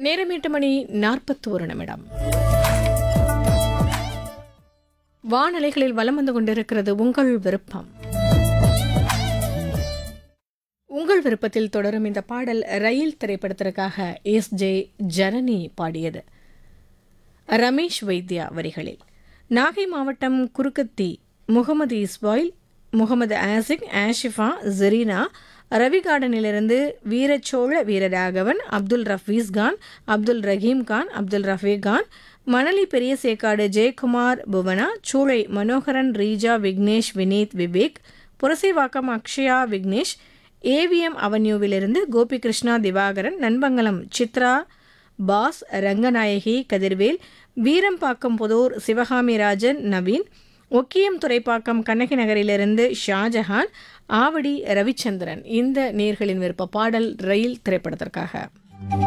நேரம் எட்டு மணி நாற்பத்தோரு நிமிடம் வானலைகளில் வலம் வந்து கொண்டிருக்கிறது உங்கள் விருப்பம் உங்கள் விருப்பத்தில் தொடரும் இந்த பாடல் ரயில் திரைப்படத்திற்காக எஸ் ஜே ஜனனி பாடியது ரமேஷ் வைத்யா வரிகளில் நாகை மாவட்டம் குறுக்கத்தி முகமது இஸ்பாயில் முகமது ஆசிக் ஆஷிஃபா ஜெரீனா ரவி கார்டனிலிருந்து வீரச்சோழ வீரராகவன் அப்துல் ரஃபீஸ் கான் அப்துல் ரஹீம் கான் அப்துல் ரஃபீக் கான் மணலி பெரிய சேக்காடு ஜெயக்குமார் புவனா சூளை மனோகரன் ரீஜா விக்னேஷ் வினீத் விவேக் புரசைவாக்கம் அக்ஷயா விக்னேஷ் ஏவிஎம் அவென்யூவிலிருந்து கோபிகிருஷ்ணா திவாகரன் நண்பங்கலம் சித்ரா பாஸ் ரங்கநாயகி கதிர்வேல் வீரம்பாக்கம் புதூர் சிவகாமி ராஜன் நவீன் ஒக்கியம் துறைப்பாக்கம் கண்ணகி நகரிலிருந்து ஷாஜஹான் ஆவடி ரவிச்சந்திரன் இந்த நேர்களின் விருப்ப பாடல் ரயில் திரைப்படத்திற்காக